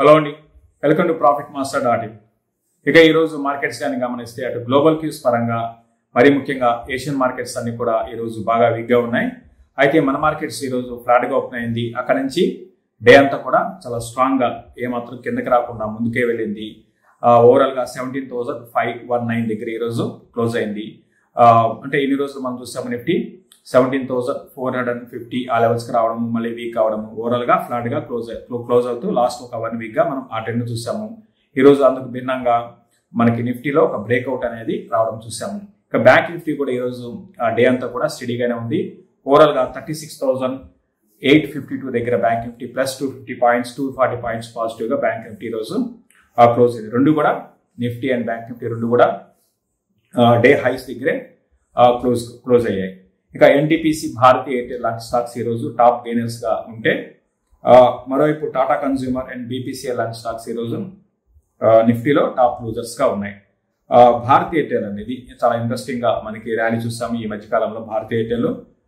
hello అండి welcome to profit master dot in ఇక ఈరోజు మార్కెట్స్ కానీ గమనిస్తే అటు గ్లోబల్ క్యూస్ పరంగా మరి ముఖ్యంగా ఏషియన్ మార్కెట్స్ అన్ని కూడా ఈరోజు బాగా వీక్గా ఉన్నాయి అయితే మన మార్కెట్స్ ఈరోజు ఫ్లాట్గా ఓపెన్ అయింది అక్కడ నుంచి డే అంతా కూడా చాలా స్ట్రాంగ్గా ఏమాత్రం కిందకి రాకుండా ముందుకే వెళ్ళింది ఓవరాల్గా seventeen thousand five one nine దగ్గర ఈరోజు క్లోజ్ అయింది ఆ, అంటే ఇన్ని రోజులు మనం చూసాము Nifty seventeen thousand four hundred and fifty ఆ లెవెల్స్కి రావడం మళ్ళీ వీక్ అవడం ఓవరాల్గా ఫ్లాట్గా క్లోజ్ క్లోజ్ అవుతూ లాస్ట్ ఒక వన్ వీక్గా మనం ఆ ట్రెండ్ చూసాము ఈరోజు అందుకు భిన్నంగా మనకి నిఫ్టీలో ఒక బ్రేక్అవుట్ అనేది రావడం చూసాము ఇక బ్యాంక్ నిఫ్టీ కూడా ఈరోజు డే అంతా కూడా స్టడీగానే ఉంది ఓవరాల్గా thirty six thousand eight fifty two దగ్గర bank Nifty plus two fifty points two forty points పాజిటివ్గా బ్యాంక్ నిఫ్టీ ఈరోజు క్లోజ్ అయింది రెండు కూడా నిఫ్టీ అండ్ బ్యాంక్ నిఫ్టీ రెండు కూడా డే హైస్ దగ్గరే క్లోజ్ క్లోజ్ అయ్యాయి ఇక ఎన్టీపీసీ భారతీ ఎయిర్టెల్ లాంటి స్టాక్స్ ఈరోజు టాప్ గెయినర్స్ గా ఉంటే ఆ, మరోవైపు టాటా కన్జ్యూమర్ అండ్ బీపీసీఎల్ లాంటి స్టాక్స్ ఈరోజు ఆ, నిఫ్టీలో టాప్ లూజర్స్ గా ఉన్నాయి ఆ, భారతీ ఎయిర్టెల్ అనేది చాలా ఇంట్రెస్టింగ్ గా మనకి ర్యాలీ చూసాము ఈ మధ్య కాలంలో Bharti Airtel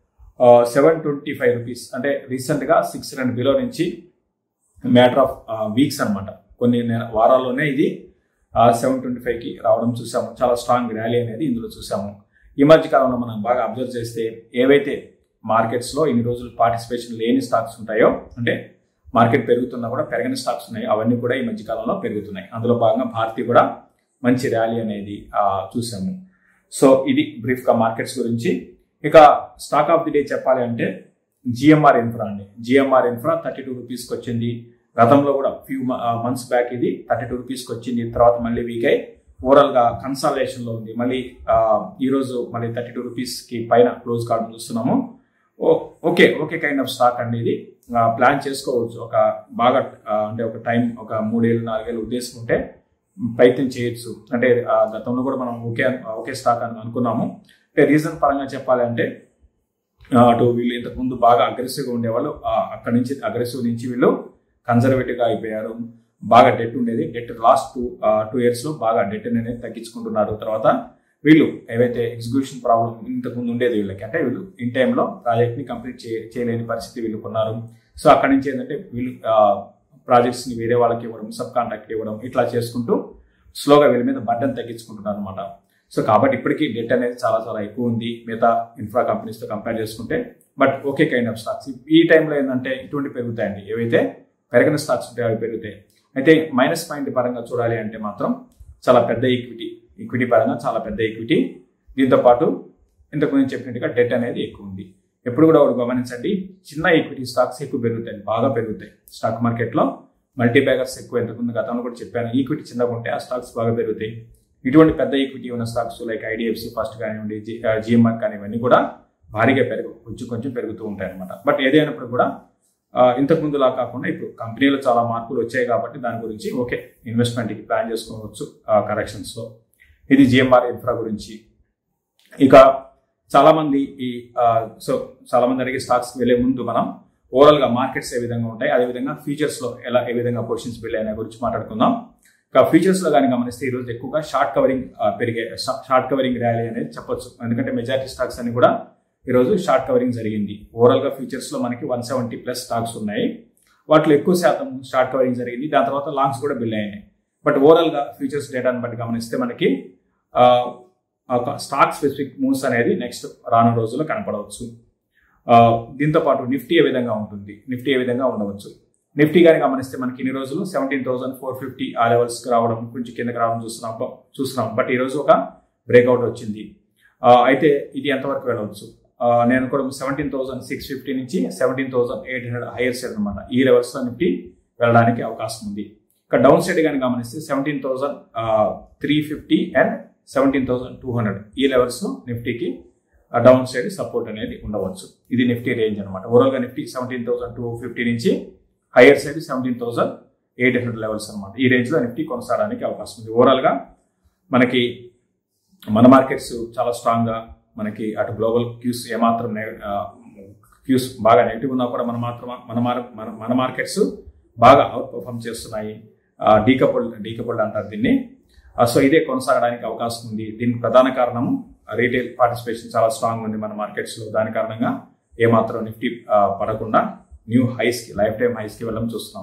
seven twenty five rupees అంటే రీసెంట్ గా సిక్స్ హండ్రెడ్ బిలో నుంచి మ్యాటర్ ఆఫ్ వీక్స్ అన్నమాట కొన్ని నె- వారాల్లోనే ఇది సెవెన్ ట్వంటీ ఫైవ్కి రావడం చూసాము చాలా స్ట్రాంగ్ ర్యాలీ అనేది ఇందులో చూసాము ఈ మధ్య కాలంలో మనం బాగా అబ్జర్వ్ చేస్తే ఏవైతే మార్కెట్స్లో ఇన్ని రోజులు పార్టిసిపేషన్ లేని స్టాక్స్ ఉంటాయో అంటే మార్కెట్ పెరుగుతున్నా కూడా పెరగని స్టాక్స్ ఉన్నాయి అవన్నీ కూడా ఈ మధ్య కాలంలో పెరుగుతున్నాయి అందులో భాగంగా భారతి కూడా మంచి ర్యాలీ అనేది ఆ, చూసాము సో ఇది బ్రీఫ్గా మార్కెట్స్ గురించి ఇక స్టాక్ ఆఫ్ ది డే చెప్పాలి అంటే జిఎంఆర్ ఇన్ఫ్రా అండి జిఎంఆర్ ఇన్ఫ్రా థర్టీ టూ రూపీస్కి వచ్చింది గతంలో కూడా ఫ్యూ మంత్స్ బ్యాక్ ఇది థర్టీ టూ రూపీస్కి వచ్చింది తర్వాత మళ్ళీ వీక్ అయి ఓవరాల్గా కన్సాలేషన్లో ఉంది మళ్ళీ ఆ, ఈరోజు మళ్ళీ థర్టీ టూ రూపీస్కి పైన క్లోజ్ కావడం చూస్తున్నాము ఓ- okay okay kind of stock అండి ఇది ఆ, ప్లాన్ చేసుకోవచ్చు ఒక బాగా ఆ, అంటే ఒక టైం ఒక మూడేళ్ళు నాలుగేళ్ళు ఉద్దేశం ఉంటే ప్రయత్నం చేయొచ్చు అంటే ఆ, గతంలో కూడా మనం ఒకే ఒకే స్టాక్ అని అనుకున్నాము అంటే రీజన్ పరంగా చెప్పాలి అంటే ఆ, అటు వీళ్ళు ఇంతకు ముందు బాగా అగ్రెసివ్గా ఉండేవాళ్ళు ఆ, అక్కడి నుంచి అగ్రెసివ్ నుంచి వీళ్ళు కన్జర్వేటివ్గా అయిపోయారు బాగా డెట్ ఉండేది డెట్ లాస్ట్ టూ టూ ఇయర్స్లో బాగా డెట్ అనేది తగ్గించుకుంటున్నారు తర్వాత వీళ్ళు ఏవైతే ఎగ్జిక్యూషన్ ప్రాబ్లం ఇంతకు ముందు ఉండేది వీళ్ళకి అంటే వీళ్ళు ఇన్ టైంలో ప్రాజెక్ట్ని కంప్లీట్ చే చేయలేని పరిస్థితి వీళ్ళు కొన్నారు సో అక్కడి నుంచి ఏంటంటే వీళ్ళు ప్రాజెక్ట్స్ని వేరే వాళ్ళకి ఇవ్వడం సబ్ కాంట్రాక్ట్ ఇవ్వడం ఇట్లా చేసుకుంటూ స్లోగా వీళ్ళ మీద బడ్డను తగ్గించుకుంటున్నారు అనమాట సో కాబట్టి ఇప్పటికీ డెట్ అనేది చాలా చాలా ఎక్కువ ఉంది మిగతా ఇన్ఫ్రా కంపెనీస్తో కంపేర్ చేసుకుంటే but okay kind of stocks ఈ టైంలో ఏంటంటే ఇటువంటి పెరుగుతాయండి ఏవైతే పెరగని స్టాక్స్ ఉంటాయో అవి పెరుగుతాయి అయితే మైనస్ పాయింట్ పరంగా చూడాలి అంటే మాత్రం చాలా పెద్ద ఈక్విటీ ఈక్విటీ పరంగా చాలా పెద్ద ఈక్విటీ దీంతో పాటు ఇంతకు ముందు చెప్పినట్టుగా డెట్ అనేది ఎక్కువ ఉంది ఎప్పుడు కూడా ఒకటి గమనించండి చిన్న ఈక్విటీ స్టాక్స్ ఎక్కువ పెరుగుతాయి బాగా పెరుగుతాయి స్టాక్ మార్కెట్లో మల్టీ బ్యాగర్స్ ఎక్కువ ఇంతకుముందు గతంలో కూడా చెప్పాను ఈక్విటీ చిన్నగా ఉంటే ఆ స్టాక్స్ బాగా పెరుగుతాయి ఇటువంటి పెద్ద ఈక్విటీ ఉన్న స్టాక్స్ లైక్ ఐడిఎఫ్సి ఫస్ట్ కానివ్వండి జిఎంఆర్ కానివ్వండి కూడా భారీగా పెరుగు కొంచెం కొంచెం పెరుగుతూ ఉంటాయి అనమాట బట్ ఏదైనప్పుడు కూడా ఆ, ఇంతకు ముందులా కాకుండా ఇప్పుడు కంపెనీలో చాలా మార్పులు వచ్చాయి కాబట్టి దాని గురించి ఓకే ఇన్వెస్ట్మెంట్కి ప్లాన్ చేసుకోవచ్చు కరెక్షన్స్లో ఇది జిఎంఆర్ ఇన్ఫ్రా గురించి ఇక చాలా మంది ఈ ఆ, సో చాలా మంది అడిగే స్టాక్స్ వెళ్ళే ముందు మనం ఓవరాల్ గా మార్కెట్స్ ఏ విధంగా ఉంటాయి అదే విధంగా ఫ్యూచర్స్ లో ఎలా ఏ విధంగా పొజిషన్స్ బిల్డ్ అయినా గురించి మాట్లాడుకుందాం ఇక ఫ్యూచర్స్ లో కానీ గమనిస్తే ఈ రోజు ఎక్కువగా షార్ట్ కవరింగ్ ఆ, పెరిగే షార్ట్ కవరింగ్ ర్యాలీ అనేది చెప్పొచ్చు ఎందుకంటే మెజారిటీ స్టాక్స్ అన్ని కూడా ఈ రోజు షార్ట్ కవరింగ్ జరిగింది ఓవరాల్ గా ఫ్యూచర్స్ లో మనకి వన్ సెవెంటీ ప్లస్ స్టాక్స్ ఉన్నాయి వాటిలో ఎక్కువ శాతం షార్ట్ కవరింగ్ జరిగింది దాని తర్వాత లాంగ్స్ కూడా బిల్ అయినాయి బట్ ఓవరాల్ గా ఫ్యూచర్స్ డేటాను బట్టి గమనిస్తే మనకి ఆ, ఒక స్టాక్ స్పెసిఫిక్ మూవ్స్ అనేది నెక్స్ట్ రానున్న రోజుల్లో కనపడవచ్చు ఆ, దీంతో పాటు నిఫ్టీ ఏ విధంగా ఉంటుంది నిఫ్టీ ఏ విధంగా ఉండవచ్చు నిఫ్టీ కానీ గమనిస్తే మనకి ఇన్ని రోజులు సెవెంటీన్ థౌసండ్ ఫోర్ ఫిఫ్టీ ఆ లెవెల్స్కి రావడం కొంచెం కిందకి రావడం చూస్తున్నాం చూస్తున్నాం బట్ ఈ రోజు ఒక బ్రేక్అవుట్ వచ్చింది ఆ, అయితే ఇది ఎంతవరకు వెళ్ళవచ్చు ఆ, నేను కూడా సెవెంటీన్ థౌసండ్ సిక్స్ ఫిఫ్టీ నుంచి seventeen thousand eight hundred higher side అనమాట ఈ లెవెల్స్లో నిఫ్టీ వెళ్ళడానికి అవకాశం ఉంది ఇక డౌన్ సైడ్ కానీ గమనిస్తే seventeen thousand three fifty and seventeen thousand two hundred ఈ లెవెల్స్లో నిఫ్టీకి డౌన్ సైడ్ సపోర్ట్ అనేది ఉండవచ్చు ఇది నిఫ్టీ రేంజ్ అనమాట ఓవరాల్గా Nifty seventeen thousand two fifty నుంచి higher side seventeen thousand eight hundred levels అనమాట ఈ రేంజ్లో నిఫ్టీ కొనసాగడానికి అవకాశం ఉంది ఓవరాల్గా మనకి మన మార్కెట్స్ చాలా స్ట్రాంగ్గా మనకి అటు గ్లోబల్ క్యూస్ ఏమాత్రం క్యూస్ బాగా నెగిటివ్ ఉన్నా కూడా మన మాత్రం మన మార్- మన మన మార్కెట్స్ బాగా అవుట్ పర్ఫామ్ చేస్తున్నాయి డీకపుల్డ్ డీకపుల్డ్ అంటారు దీన్ని సో ఇదే కొనసాగడానికి అవకాశం ఉంది దీనికి ప్రధాన కారణము రీటైల్ పార్టిసిపేషన్ చాలా స్ట్రాంగ్ ఉంది మన మార్కెట్స్లో దాని కారణంగా ఏమాత్రం నిఫ్టీ ఆ, పడకుండా న్యూ హైస్కి లైఫ్ టైం హైస్కి వెళ్ళడం చూస్తున్నాం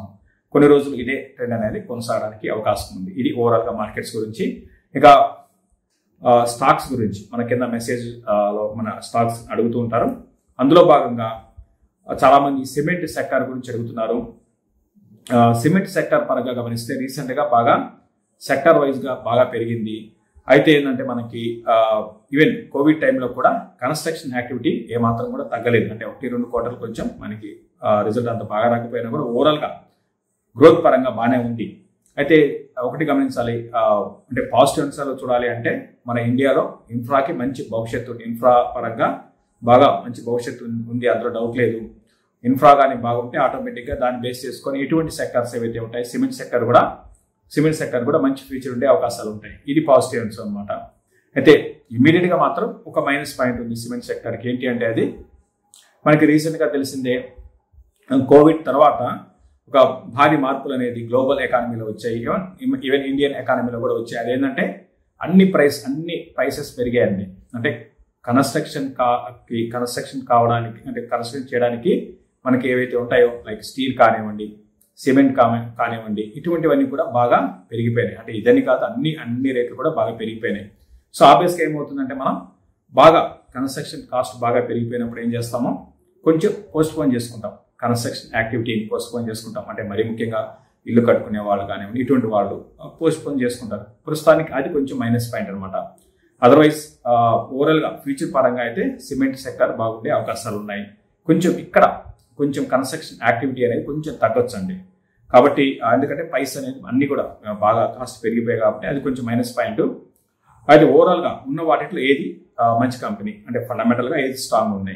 కొన్ని రోజులు ఇదే ట్రెండ్ అనేది కొనసాగడానికి అవకాశం ఉంది ఇది ఓవరాల్ గా మార్కెట్స్ గురించి ఇక స్టాక్స్ గురించి మన కింద మెసేజ్ లో మన స్టాక్స్ అడుగుతూ ఉంటారు అందులో భాగంగా చాలా మంది సిమెంట్ సెక్టార్ గురించి అడుగుతున్నారు సిమెంట్ సెక్టార్ పరంగా గమనిస్తే రీసెంట్ గా బాగా సెక్టార్ వైజ్ గా బాగా పెరిగింది అయితే ఏంటంటే మనకి ఈవెన్ కోవిడ్ టైంలో కూడా కన్స్ట్రక్షన్ యాక్టివిటీ ఏమాత్రం కూడా తగ్గలేదు అంటే ఒకటి రెండు కోటలు కొంచెం మనకి రిజల్ట్ అంత బాగా రాకపోయినా కూడా ఓవరాల్ గా గ్రోత్ పరంగా బాగానే ఉంది అయితే ఒకటి గమనించాలి అంటే పాజిటివ్ అంశాలు చూడాలి అంటే మన ఇండియాలో ఇన్ఫ్రాకి మంచి భవిష్యత్తు ఇన్ఫ్రా పరంగా బాగా మంచి భవిష్యత్తు ఉంది అందులో డౌట్ లేదు ఇన్ఫ్రా కానీ బాగుంటే ఆటోమేటిక్గా దాన్ని బేస్ చేసుకొని ఎటువంటి సెక్టర్స్ ఏవైతే ఉంటాయి సిమెంట్ సెక్టర్ కూడా సిమెంట్ సెక్టర్ కూడా మంచి ఫ్యూచర్ ఉండే అవకాశాలు ఉంటాయి ఇది పాజిటివ్ అంశం అనమాట అయితే ఇమీడియట్ గా మాత్రం ఒక మైనస్ పాయింట్ ఉంది సిమెంట్ సెక్టర్కి ఏంటి అంటే అది మనకి రీసెంట్ గా తెలిసిందే కోవిడ్ తర్వాత ఒక భారీ మార్పులు అనేది గ్లోబల్ ఎకానమీలో వచ్చాయి ఈవెన్ ఈవెన్ ఇండియన్ ఎకానమీలో కూడా వచ్చాయి అదేంటంటే అన్ని ప్రైస్ అన్ని ప్రైసెస్ పెరిగాయండి అంటే కన్స్ట్రక్షన్ కా కన్స్ట్రక్షన్ కావడానికి అంటే కన్స్ట్రక్షన్ చేయడానికి మనకి ఏవైతే ఉంటాయో లైక్ స్టీల్ కానివ్వండి సిమెంట్ కానివ్వండి ఇటువంటివన్నీ కూడా బాగా పెరిగిపోయినాయి అంటే ఇదని కాదు అన్ని అన్ని రేట్లు కూడా బాగా పెరిగిపోయినాయి సో ఆబ్వియస్గా ఏమవుతుందంటే మనం బాగా కన్స్ట్రక్షన్ కాస్ట్ బాగా పెరిగిపోయినప్పుడు ఏం చేస్తామో కొంచెం పోస్ట్ పోన్ చేసుకుంటాం కన్స్ట్రక్షన్ యాక్టివిటీని పోస్ట్ పోన్ చేసుకుంటాం అంటే మరీ ముఖ్యంగా ఇల్లు కట్టుకునే వాళ్ళు కానివ్వండి ఇటువంటి వాళ్ళు పోస్ట్ పోన్ చేసుకుంటారు ప్రస్తుతానికి అది కొంచెం మైనస్ పాయింట్ అనమాట అదర్వైజ్ ఓవరాల్ గా ఫ్యూచర్ పరంగా అయితే సిమెంట్ సెక్టర్ బాగుండే అవకాశాలు ఉన్నాయి కొంచెం ఇక్కడ కొంచెం కన్స్ట్రక్షన్ యాక్టివిటీ అనేది కొంచెం తగ్గొచ్చు అండి కాబట్టి ఎందుకంటే ప్రైస్ అనేది అన్ని కూడా బాగా కాస్ట్ పెరిగిపోయాయి కాబట్టి అది కొంచెం మైనస్ పాయింట్ అది ఓవరాల్ గా ఉన్న వాటిలో ఏది మంచి కంపెనీ అంటే ఫండమెంటల్ గా ఏది స్ట్రాంగ్ ఉన్నాయి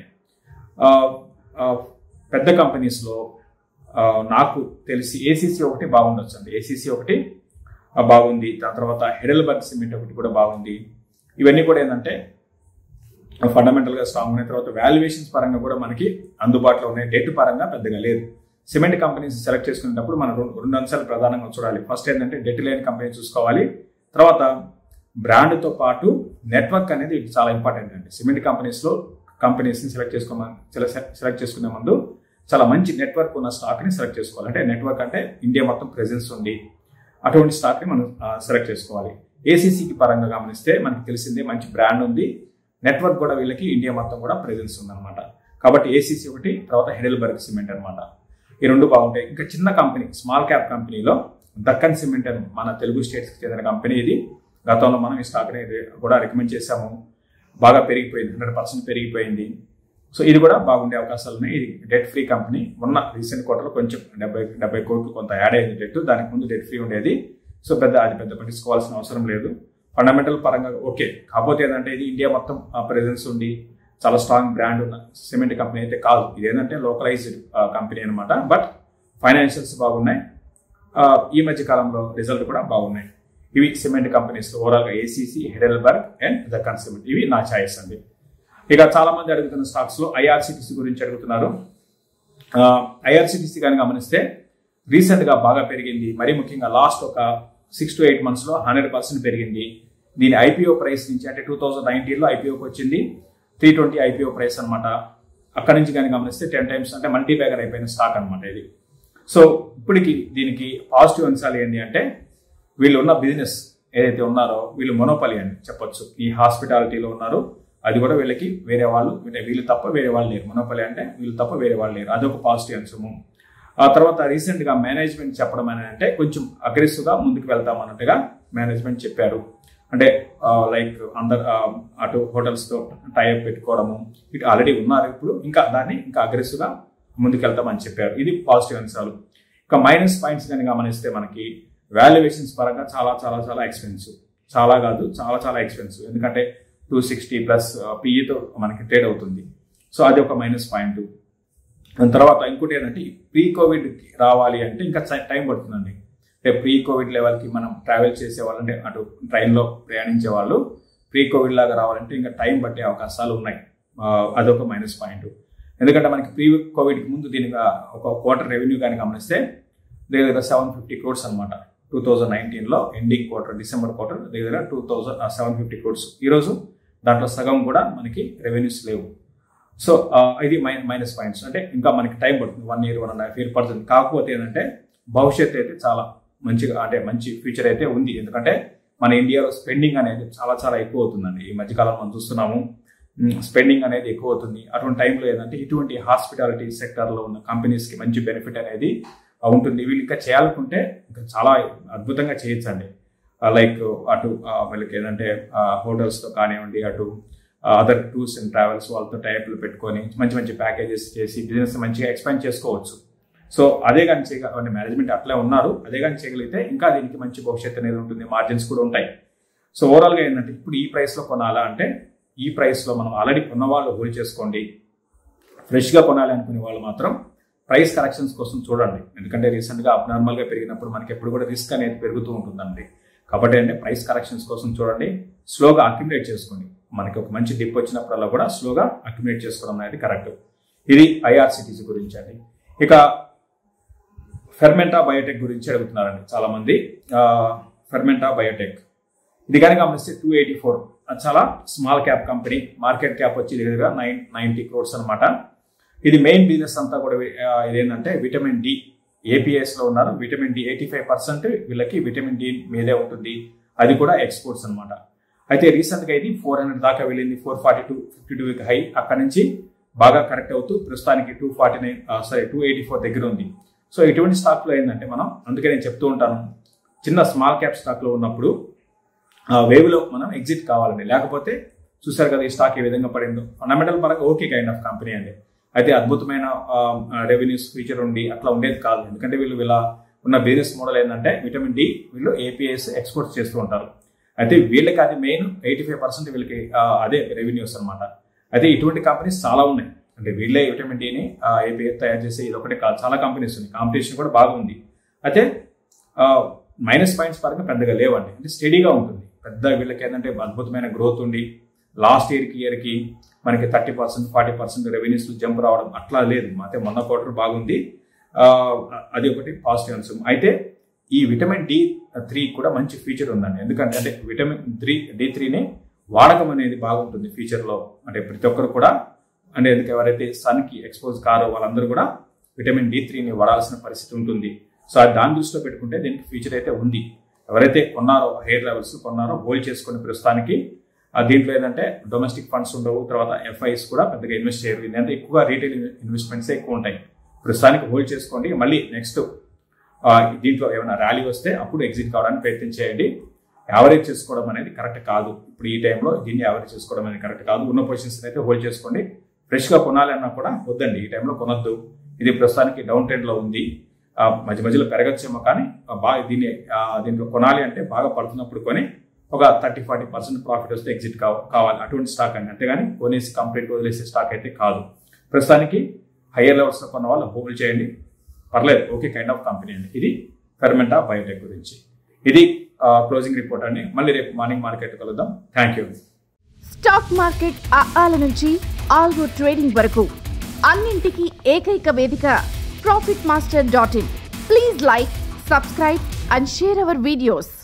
పెద్ద కంపెనీస్లో నాకు తెలిసి ఏసీసీ ఒకటి బాగుండొచ్చు అండి ఏసీసీ ఒకటి బాగుంది దాని తర్వాత హెడల్బర్గ్ సిమెంట్ ఒకటి కూడా బాగుంది ఇవన్నీ కూడా ఏంటంటే ఫండమెంటల్ గా స్ట్రాంగ్ ఉన్నాయి తర్వాత వాల్యుయేషన్స్ పరంగా కూడా మనకి అందుబాటులో ఉన్నాయి డెట్ పరంగా పెద్దగా లేదు సిమెంట్ కంపెనీస్ సెలెక్ట్ చేసుకునేటప్పుడు మనం రెండు రెండు అంశాలు ప్రధానంగా చూడాలి ఫస్ట్ ఏంటంటే డెట్ లేని కంపెనీ చూసుకోవాలి తర్వాత బ్రాండ్తో పాటు నెట్వర్క్ అనేది చాలా ఇంపార్టెంట్ అండి సిమెంట్ కంపెనీస్లో కంపెనీస్ని సెలెక్ట్ చేసుకోమని సెలెక్ట్ చేసుకునే ముందు చాలా మంచి నెట్వర్క్ ఉన్న స్టాక్ని సెలెక్ట్ చేసుకోవాలి అంటే నెట్వర్క్ అంటే ఇండియా మొత్తం ప్రెజెన్స్ ఉంది అటువంటి స్టాక్ని మనం సెలెక్ట్ చేసుకోవాలి ఏసీసీకి పరంగా గమనిస్తే మనకి తెలిసిందే మంచి బ్రాండ్ ఉంది నెట్వర్క్ కూడా వీళ్ళకి ఇండియా మొత్తం కూడా ప్రెజెన్స్ ఉందన్నమాట కాబట్టి ఏసీసీ ఒకటి తర్వాత హెడెల్బర్గ్ సిమెంట్ అనమాట ఈ రెండు బాగుంటాయి ఇంకా చిన్న కంపెనీ స్మాల్ క్యాప్ కంపెనీలో దక్కన్ సిమెంట్ అని మన తెలుగు స్టేట్స్కి చెందిన కంపెనీ ఇది గతంలో మనం ఈ స్టాక్ని కూడా రికమెండ్ చేశాము బాగా పెరిగిపోయింది హండ్రెడ్ పర్సెంట్ పెరిగిపోయింది సో ఇది కూడా బాగుండే అవకాశాలు ఉన్నాయి ఇది డెట్ ఫ్రీ కంపెనీ ఉన్న రీసెంట్ క్వార్టర్లో కొంచెం డెబ్బై డెబ్బై కోట్లు కొంత యాడ్ అయింది డెట్ దానికి ముందు డెట్ ఫ్రీ ఉండేది సో పెద్ద అది పెద్ద పట్టించుకోవాల్సిన అవసరం లేదు ఫండమెంటల్ పరంగా ఓకే కాకపోతే ఏంటంటే ఇది ఇండియా మొత్తం ప్రెజెన్స్ ఉండి చాలా స్ట్రాంగ్ బ్రాండ్ ఉన్న సిమెంట్ కంపెనీ అయితే కాదు ఇది ఏంటంటే లోకలైజ్డ్ కంపెనీ అనమాట బట్ ఫైనాన్షియల్స్ బాగున్నాయి ఈ మధ్య కాలంలో రిజల్ట్ కూడా బాగున్నాయి ఇవి సిమెంట్ కంపెనీస్ ఓవరాల్గా ACC Heidelberg and Deccan cement ఇవి నా ఛాయిస్ అండి ఇక చాలా మంది అడుగుతున్న స్టాక్స్ లో ఐఆర్సిటిసి గురించి అడుగుతున్నారు ఐఆర్సిటిసి కానీ గమనిస్తే రీసెంట్ గా బాగా పెరిగింది మరీ ముఖ్యంగా లాస్ట్ ఒక సిక్స్ టు ఎయిట్ మంత్స్ లో హండ్రెడ్ పర్సెంట్ పెరిగింది దీని ఐపీఓ ప్రైస్ నుంచి అంటే టూ థౌజండ్ నైన్టీన్లో ఐపీఓకి వచ్చింది త్రీ ట్వంటీ ఐపీఓ ప్రైస్ అనమాట అక్కడ నుంచి కానీ గమనిస్తే టెన్ టైమ్స్ అంటే మల్టీ బ్యాగర్ అయిపోయిన స్టాక్ అనమాట ఇది సో ఇప్పటికి దీనికి పాజిటివ్ అంశాలు ఏంటి అంటే వీళ్ళు ఉన్న బిజినెస్ ఏదైతే ఉన్నారో వీళ్ళు మొనోపలి అని చెప్పొచ్చు ఈ హాస్పిటాలిటీలో ఉన్నారు అది కూడా వీళ్ళకి వేరే వాళ్ళు వీళ్ళు తప్ప వేరే వాళ్ళు లేరు మొనోపలి అంటే వీళ్ళు తప్ప వేరే వాళ్ళు లేరు అదొక పాజిటివ్ అంశము ఆ తర్వాత రీసెంట్ గా మేనేజ్మెంట్ చెప్పడం అని అంటే కొంచెం అగ్రెసివ్ గా ముందుకు వెళ్తాం అన్నట్టుగా మేనేజ్మెంట్ చెప్పారు అంటే లైక్ అందరు అటు హోటల్స్ తో టైప్ పెట్టుకోవడము ఇటు ఆల్రెడీ ఉన్నారు ఇప్పుడు ఇంకా దాన్ని ఇంకా అగ్రెసివ్ గా ముందుకు వెళ్తామని చెప్పారు ఇది పాజిటివ్ అంశాలు ఇక మైనస్ పాయింట్స్ కానీ గమనిస్తే మనకి వాల్యుయేషన్స్ పరంగా చాలా చాలా చాలా ఎక్స్పెన్సివ్ చాలా కాదు చాలా చాలా ఎక్స్పెన్సివ్ ఎందుకంటే టూ సిక్స్టీ ప్లస్ పిఈతో మనకి ట్రేడ్ అవుతుంది సో అది ఒక మైనస్ పాయింట్ దాని తర్వాత ఇంకోటి ఏంటంటే ప్రీ కోవిడ్ రావాలి అంటే ఇంకా టైం పడుతుందండి అంటే ప్రీ కోవిడ్ లెవెల్కి మనం ట్రావెల్ చేసే వాళ్ళంటే అటు ట్రైన్లో ప్రయాణించే వాళ్ళు ప్రీ కోవిడ్ లాగా రావాలంటే ఇంకా టైం పట్టే అవకాశాలు ఉన్నాయి అదొక మైనస్ పాయింట్ ఎందుకంటే మనకి ప్రీ కోవిడ్కి ముందు దీనికి ఒక క్వార్టర్ రెవెన్యూ కానీ గమనిస్తే దగ్గర సెవెన్ ఫిఫ్టీ క్రోడ్స్ అనమాట టూ థౌజండ్ నైన్టీన్లో ఎండింగ్ క్వార్టర్ డిసెంబర్ క్వార్టర్ దగ్గర two thousand seven fifty crores ఈరోజు దాంట్లో సగం కూడా మనకి రెవెన్యూస్ లేవు సో ఇది మైనస్ పాయింట్స్ అంటే ఇంకా మనకి టైం పడుతుంది one year one and half year పడుతుంది కాకపోతే ఏంటంటే భవిష్యత్తు అయితే చాలా మంచిగా అంటే మంచి ఫ్యూచర్ అయితే ఉంది ఎందుకంటే మన ఇండియాలో స్పెండింగ్ అనేది చాలా చాలా ఎక్కువ అవుతుందండి ఈ మధ్యకాలం మనం చూస్తున్నాము స్పెండింగ్ అనేది ఎక్కువ అవుతుంది అటువంటి టైంలో ఏంటంటే ఇటువంటి హాస్పిటాలిటీ సెక్టర్లో ఉన్న కంపెనీస్కి మంచి బెనిఫిట్ అనేది ఉంటుంది వీళ్ళు ఇంకా చేయాలనుకుంటే ఇంకా చాలా అద్భుతంగా చేయొచ్చండి లైక్ అటు వీళ్ళకి ఏంటంటే హోటల్స్తో కానివ్వండి అటు అదర్ టూర్స్ అండ్ ట్రావెల్స్ వాళ్ళతో టైప్లు పెట్టుకొని మంచి మంచి ప్యాకేజెస్ చేసి బిజినెస్ మంచిగా ఎక్స్పాండ్ చేసుకోవచ్చు సో అదే కానీ చేయగల మేనేజ్మెంట్ అట్లే ఉన్నారు అదే కానీ చేయగలిగితే ఇంకా దీనికి మంచి భవిష్యత్తు అనేది ఉంటుంది మార్జిన్స్ కూడా ఉంటాయి సో ఓవరాల్గా ఏంటంటే ఇప్పుడు ఈ ప్రైస్లో కొనాలా అంటే ఈ ప్రైస్లో మనం ఆల్రెడీ కొన్న వాళ్ళు హోల్డ్ చేసుకోండి ఫ్రెష్గా కొనాలి అనుకునే వాళ్ళు మాత్రం ప్రైస్ కరెక్షన్స్ కోసం చూడండి ఎందుకంటే రీసెంట్గా అబ్నార్మల్గా పెరిగినప్పుడు మనకి ఎప్పుడు కూడా రిస్క్ అనేది పెరుగుతూ ఉంటుందండి కాబట్టి అంటే ప్రైస్ కరెక్షన్స్ కోసం చూడండి స్లోగా అక్యుమిలేట్ చేసుకోండి మనకి ఒక మంచి డిప్ వచ్చినప్పుడల్లా కూడా స్లోగా అక్యుమిలేట్ చేసుకోవడం అనేది కరెక్ట్ ఇది ఐఆర్సిటీసీ గురించి అండి ఇక ఫెర్మెంటా బయోటెక్ గురించి అడుగుతున్నారండి చాలా మంది ఫెర్మెంటా బయోటెక్ ఇది కనుక గమనిస్తే టూ ఎయిటీ ఫోర్ చాలా small cap company market cap వచ్చి దగ్గర నైన్ నైన్టీ క్రోర్స్ అనమాట ఇది మెయిన్ బిజినెస్ అంతా కూడా ఇదేంటంటే విటమిన్ డి ఏపీఎస్ లో ఉన్నారు vitamin D eighty five percent వీళ్ళకి విటమిన్ డి మీదే ఉంటుంది అది కూడా ఎక్స్పోర్ట్స్ అనమాట అయితే రీసెంట్ గా ఇది ఫోర్ హండ్రెడ్ దాకా వెళ్ళింది four forty two fifty two high అక్కడ నుంచి బాగా కరెక్ట్ అవుతూ ప్రస్తుతానికి two forty nine sorry two eighty four దగ్గర ఉంది సో ఇటువంటి స్టాక్ లో ఏంటంటే మనం అందుకే నేను చెప్తూ ఉంటాను చిన్న స్మాల్ క్యాప్ స్టాక్ లో ఉన్నప్పుడు వేవ్ లో మనం ఎగ్జిట్ కావాలండి లేకపోతే చూసారు కదా ఈ స్టాక్ ఏ విధంగా పడిందో ఫండమెంటల్ పరంగా ఓకే కైండ్ ఆఫ్ కంపెనీ అండి అయితే అద్భుతమైన రెవెన్యూస్ ఫీచర్ ఉండి అట్లా ఉండేది కాదు ఎందుకంటే వీళ్ళు వీళ్ళ ఉన్న బిజినెస్ మోడల్ ఏంటంటే విటమిన్ డి వీళ్ళు ఏపీఎస్ ఎక్స్పోర్ట్ చేస్తూ ఉంటారు అయితే వీళ్ళకి అది మెయిన్ ఎయిటీ ఫైవ్ పర్సెంట్ వీళ్ళకి అదే రెవెన్యూస్ అనమాట అయితే ఇటువంటి కంపెనీస్ చాలా ఉన్నాయి అంటే వీళ్ళే విటమిన్ డిని ఏపీఎస్ తయారు చేసే ఇది ఒకటే కాదు చాలా కంపెనీస్ ఉన్నాయి కాంపిటీషన్ కూడా బాగా ఉంది అయితే మైనస్ పాయింట్స్ పరంగా పెద్దగా లేవండి అంటే స్టడీగా ఉంటుంది పెద్ద వీళ్ళకి ఏంటంటే అద్భుతమైన గ్రోత్ ఉండి లాస్ట్ ఇయర్కి ఇయర్కి మనకి thirty percent forty percent revenues jump రావడం అట్లా లేదు అయితే మొన్న క్వార్టర్ బాగుంది అది ఒకటి పాజిటివ్ అంశం అయితే ఈ విటమిన్ డి త్రీ కూడా మంచి ఫీచర్ ఉందండి ఎందుకంటే అంటే విటమిన్ త్రీ డి త్రీని వాడకం అనేది బాగుంటుంది ఫ్యూచర్లో అంటే ప్రతి ఒక్కరు కూడా అంటే ఎందుకు ఎవరైతే సన్కి ఎక్స్పోజ్ కారో వాళ్ళందరూ కూడా విటమిన్ డి త్రీని వాడాల్సిన పరిస్థితి ఉంటుంది సో అది దాని దృష్టిలో పెట్టుకుంటే దీనికి ఫ్యూచర్ అయితే ఉంది ఎవరైతే కొన్నారో హెయిర్ లెవెల్స్ కొన్నారో హోల్డ్ చేసుకునే ప్రస్తుతానికి దీంట్లో ఏంటంటే డొమెస్టిక్ ఫండ్స్ ఉండవు తర్వాత ఎఫ్ఐస్ కూడా పెద్దగా ఇన్వెస్ట్ చేయరు ఎందుకంటే ఎక్కువగా రీటైల్ ఇన్వెస్ట్మెంట్స్ ఎక్కువ ఉంటాయి ప్రస్తుతానికి హోల్డ్ చేసుకోండి మళ్ళీ నెక్స్ట్ దీంట్లో ఏమైనా ర్యాలీ వస్తే అప్పుడు ఎగ్జిట్ కావడానికి ప్రయత్నం చేయండి యావరేజ్ చేసుకోవడం అనేది కరెక్ట్ కాదు ఇప్పుడు ఈ టైంలో దీన్ని యావరేజ్ చేసుకోవడం అనేది కరెక్ట్ కాదు ఉన్న పొజిషన్స్ అయితే హోల్డ్ చేసుకోండి ఫ్రెష్గా కొనాలి అన్నా కూడా వద్దండి ఈ టైంలో కొనొద్దు ఇది ప్రస్తుతానికి డౌన్ ట్రెండ్లో ఉంది మధ్య మధ్యలో పెరగచ్చేమో కానీ బాగా దీన్ని దీంట్లో కొనాలి అంటే బాగా పడుతున్నప్పుడు కొని ఒక థర్టీ ఫార్టీ పర్సెంట్ ప్రాఫిట్ వస్తే ఎగ్జిట్ కావాలి అటువంటి స్టాక్ అండి అంతేగాని కొనేసి కంప్లీట్ వదిలేసే స్టాక్ అయితే కాదు ప్రస్తుతానికి హయ్యర్ లెవెల్స్లో కొన్న వాళ్ళు హోల్డ్ చేయండి పర్లేదు ఓకే కైండ్ ఆఫ్ కంపెనీ అండి ఇది ఫెర్మెంటా బయోటెక్ గురించి ఇది క్లోజింగ్ రిపోర్ట్ అండి మళ్ళీ రేపు మార్నింగ్ మార్కెట్ కలుద్దాం థ్యాంక్ యూ స్టాక్ మార్కెట్ ఆల నుంచి ఆల్గో ట్రేడింగ్ వరకు అన్నింటికీ ఏకైక వేదిక profit master dot in please like subscribe and share our videos